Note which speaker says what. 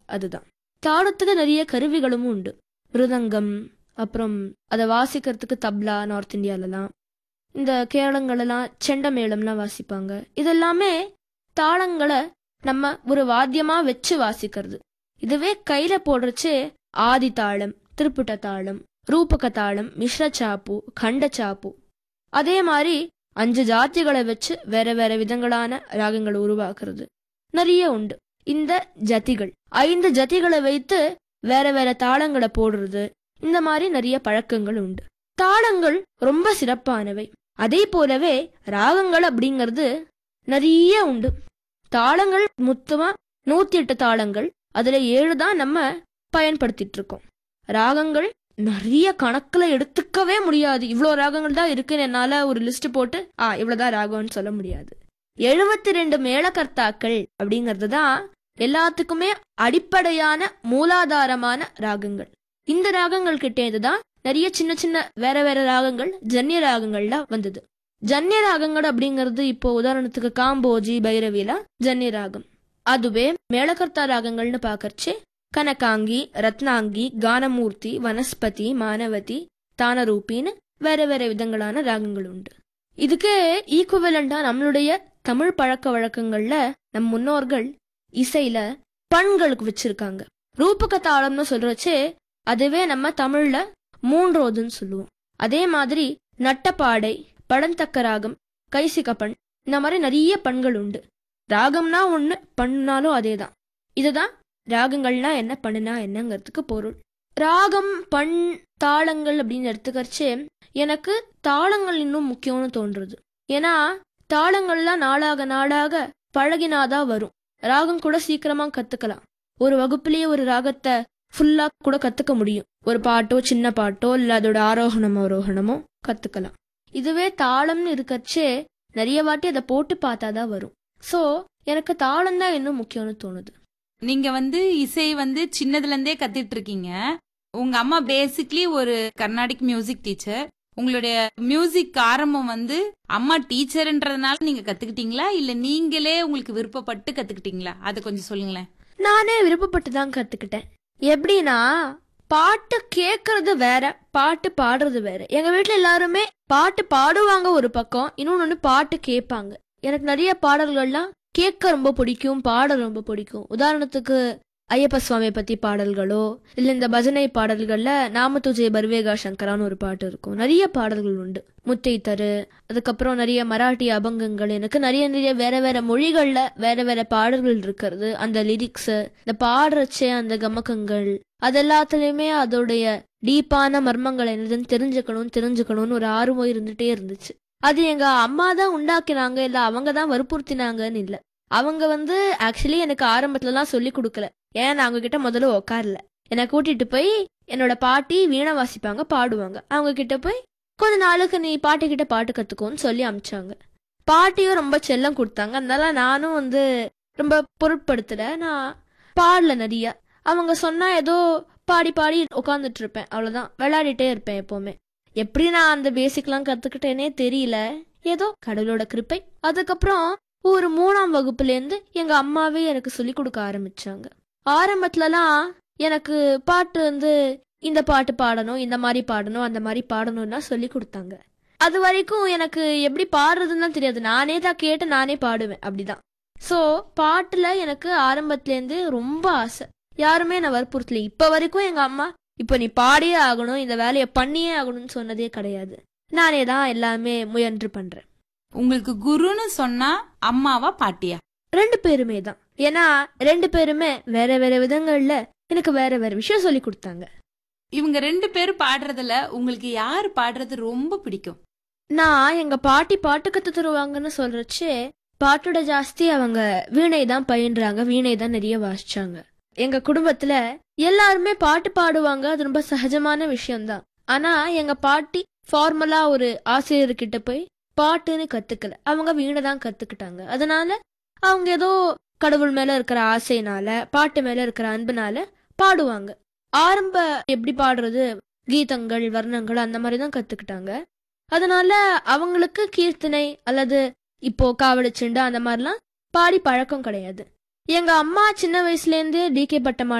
Speaker 1: அதுதான் தாளத்துக்கு நிறைய கருவிகளும் உண்டு மிருதங்கம் அப்புறம் அதை வாசிக்கிறதுக்கு தப்லா நார்த் இந்தியாலலாம் இந்த கேரளங்களெல்லாம் செண்ட மேளம்லாம் வாசிப்பாங்க இதெல்லாமே தாளங்களை நம்ம ஒரு வாத்தியமா வச்சு வாசிக்கிறது இதுவே கையில போடுறச்சு ஆதி தாளம் திருப்புட்ட தாளம் ரூபக தாளம் மிஸ்ர சாப்பு கண்ட சாப்பு அதே மாதிரி அஞ்சு ஜாத்திகளை வச்சு வேற வேற விதங்களான ராகங்களை உருவாக்குறது நிறைய உண்டு இந்த ஜதிகள் ஐந்து ஜதிகளை வைத்து வேற வேற தாளங்களை போடுறது இந்த மாதிரி நிறைய பழக்கங்கள் உண்டு தாளங்கள் ரொம்ப சிறப்பானவை அதே போலவே ராகங்கள் அப்படிங்கிறது நிறைய உண்டு தாளங்கள் மொத்தமா நூத்தி எட்டு தாளங்கள் அதுல ஏழு தான் நம்ம பயன்படுத்திட்டு இருக்கோம் ராகங்கள் நிறைய கணக்குல எடுத்துக்கவே முடியாது இவ்வளோ ராகங்கள் தான் இருக்குன்னு என்னால ஒரு லிஸ்ட் போட்டு ஆ இவ்வளவுதான் ராகம்னு சொல்ல முடியாது எழுபத்தி ரெண்டு மேளகர்த்தாக்கள் அப்படிங்கிறது தான் எல்லாத்துக்குமே அடிப்படையான மூலாதாரமான ராகங்கள் இந்த ராகங்கள் கிட்டேந்து தான் நிறைய சின்ன சின்ன வேற வேற ராகங்கள் ஜன்ய ராகங்கள்ல வந்தது ஜன்ய ராகங்கள் அப்படிங்கிறது இப்போ உதாரணத்துக்கு காம்போஜி பைரவில ஜன்ய ராகம் அதுவே மேளகர்த்தா ராகங்கள்னு பாக்கறச்சே கனகாங்கி ரத்னாங்கி கானமூர்த்தி வனஸ்பதி மானவதி தானரூபின்னு வேற வேற விதங்களான ராகங்கள் உண்டு இதுக்கு ஈக்குவலண்டா நம்மளுடைய தமிழ் பழக்க வழக்கங்கள்ல நம் முன்னோர்கள் இசையில பண்களுக்கு வச்சிருக்காங்க ரூபக தாளம்னு சொல்றச்சே அதுவே நம்ம தமிழ்ல மூன்றோதுன்னு சொல்லுவோம் அதே மாதிரி நட்டப்பாடை படந்தக்க ராகம் கைசிக பண் இந்த மாதிரி நிறைய பண்கள் உண்டு ராகம்னா ஒண்ணு பண்ணாலும் அதேதான் இதுதான் ராகங்கள்னா என்ன பண்ணுனா என்னங்கிறதுக்கு பொருள் ராகம் பண் தாளங்கள் அப்படின்னு எடுத்துக்கறச்சே எனக்கு தாளங்கள் இன்னும் முக்கியம்னு தோன்றுறது ஏன்னா தாளங்கள்லாம் நாளாக நாளாக பழகினாதான் வரும் ராகம் கூட சீக்கிரமா கத்துக்கலாம் ஒரு வகுப்புலயே ஒரு ராகத்தை ஃபுல்லா கூட கத்துக்க முடியும் ஒரு பாட்டோ சின்ன பாட்டோ இல்ல அதோட ஆரோகணம் அவரோகணமோ கத்துக்கலாம் இதுவே தாளம்னு இருக்கச்சே நிறைய வாட்டி அதை போட்டு பார்த்தாதான் வரும் சோ எனக்கு தாளம் தான் இன்னும் முக்கியம்னு தோணுது
Speaker 2: நீங்க வந்து இசை வந்து சின்னதுல இருந்தே கத்துட்டு இருக்கீங்க உங்க அம்மா பேசிக்லி ஒரு கர்நாடிக் மியூசிக் டீச்சர் உங்களுடைய மியூசிக் ஆரம்பம் வந்து அம்மா டீச்சர்ன்றதுனால நீங்க கத்துக்கிட்டீங்களா இல்ல நீங்களே உங்களுக்கு விருப்பப்பட்டு கத்துக்கிட்டீங்களா அதை கொஞ்சம் சொல்லுங்களேன்
Speaker 1: நானே விருப்பப்பட்டு தான் கத்துக்கிட்டேன் எப்படின்னா பாட்டு கேக்குறது வேற பாட்டு பாடுறது வேற எங்க வீட்ல எல்லாருமே பாட்டு பாடுவாங்க ஒரு பக்கம் இன்னொன்னு பாட்டு கேட்பாங்க எனக்கு நிறைய பாடல்கள்லாம் கேட்க ரொம்ப பிடிக்கும் பாட ரொம்ப பிடிக்கும் உதாரணத்துக்கு ஐயப்ப சுவாமி பத்தி பாடல்களோ இல்ல இந்த பஜனை பாடல்கள்ல நாம துஜே பர்வேகா சங்கரான்னு ஒரு பாட்டு இருக்கும் நிறைய பாடல்கள் உண்டு முத்தை தரு அதுக்கப்புறம் நிறைய மராட்டி அபங்கங்கள் எனக்கு நிறைய நிறைய வேற வேற மொழிகள்ல வேற வேற பாடல்கள் இருக்கிறது அந்த லிரிக்ஸ் இந்த பாடுறச்சே அந்த கமக்கங்கள் அது எல்லாத்துலயுமே அதோடைய டீப்பான மர்மங்கள் என்னதுன்னு தெரிஞ்சுக்கணும் தெரிஞ்சுக்கணும்னு ஒரு ஆர்வம் இருந்துட்டே இருந்துச்சு அது எங்க அம்மா தான் உண்டாக்கினாங்க இல்ல அவங்க தான் வற்புறுத்தினாங்கன்னு இல்ல அவங்க வந்து ஆக்சுவலி எனக்கு ஆரம்பத்துலலாம் சொல்லி கொடுக்கல ஏன் நான் அவங்க கிட்ட முதல்ல உட்காரல என்னை கூட்டிட்டு போய் என்னோட பாட்டி வீணை வாசிப்பாங்க பாடுவாங்க அவங்க கிட்ட போய் கொஞ்ச நாளுக்கு நீ பாட்டி கிட்ட பாட்டு கத்துக்கோன்னு சொல்லி அமிச்சாங்க பாட்டியும் ரொம்ப செல்லம் கொடுத்தாங்க அதனால நானும் வந்து ரொம்ப பொருட்படுத்தல நான் பாடல நிறைய அவங்க சொன்னா ஏதோ பாடி பாடி உட்காந்துட்டு இருப்பேன் அவ்வளவுதான் விளையாடிட்டே இருப்பேன் எப்பவுமே எப்படி நான் அந்த பேசிக்லாம் கத்துக்கிட்டேனே தெரியல ஏதோ கடவுளோட கிருப்பை அதுக்கப்புறம் ஒரு மூணாம் வகுப்புல இருந்து எங்க அம்மாவே எனக்கு சொல்லி கொடுக்க ஆரம்பிச்சாங்க ஆரம்பத்துலலாம் எனக்கு பாட்டு வந்து இந்த பாட்டு பாடணும் இந்த மாதிரி பாடணும் அந்த மாதிரி பாடணும்னா சொல்லி கொடுத்தாங்க அது வரைக்கும் எனக்கு எப்படி பாடுறதுன்னு தான் தெரியாது நானே தான் கேட்டு நானே பாடுவேன் அப்படிதான் ஸோ பாட்டுல எனக்கு ஆரம்பத்துல இருந்து ரொம்ப ஆசை யாருமே நான் வற்புறுத்தல இப்ப வரைக்கும் எங்க அம்மா இப்போ நீ பாடியே ஆகணும் இந்த வேலையை பண்ணியே ஆகணும்னு சொன்னதே கிடையாது நானே தான் எல்லாமே முயன்று பண்றேன்
Speaker 2: உங்களுக்கு குருன்னு சொன்னா அம்மாவா பாட்டியா
Speaker 1: ரெண்டு பேருமே தான் ஏன்னா ரெண்டு பேருமே வேற வேற விதங்கள்ல எனக்கு வேற வேற விஷயம் சொல்லி கொடுத்தாங்க
Speaker 2: இவங்க ரெண்டு பேரும் பாடுறதுல உங்களுக்கு யார் பாடுறது ரொம்ப பிடிக்கும்
Speaker 1: நான் எங்க பாட்டி பாட்டு கத்து தருவாங்கன்னு சொல்றச்சே பாட்டோட ஜாஸ்தி அவங்க வீணை தான் பயின்றாங்க வீணை தான் நிறைய வாசிச்சாங்க எங்க குடும்பத்துல எல்லாருமே பாட்டு பாடுவாங்க அது ரொம்ப சகஜமான விஷயம்தான் ஆனா எங்க பாட்டி ஃபார்மலா ஒரு ஆசிரியர்கிட்ட போய் பாட்டுன்னு கத்துக்கல அவங்க வீணை தான் கத்துக்கிட்டாங்க அதனால அவங்க ஏதோ கடவுள் மேல இருக்கிற ஆசைனால பாட்டு மேல இருக்கிற அன்புனால பாடுவாங்க ஆரம்ப எப்படி பாடுறது கீதங்கள் வர்ணங்கள் அந்த மாதிரி தான் கத்துக்கிட்டாங்க அதனால அவங்களுக்கு கீர்த்தனை அல்லது இப்போ காவடி செண்டு அந்த மாதிரிலாம் பாடி பழக்கம் கிடையாது எங்க அம்மா சின்ன வயசுல இருந்தே டி கே பட்டமா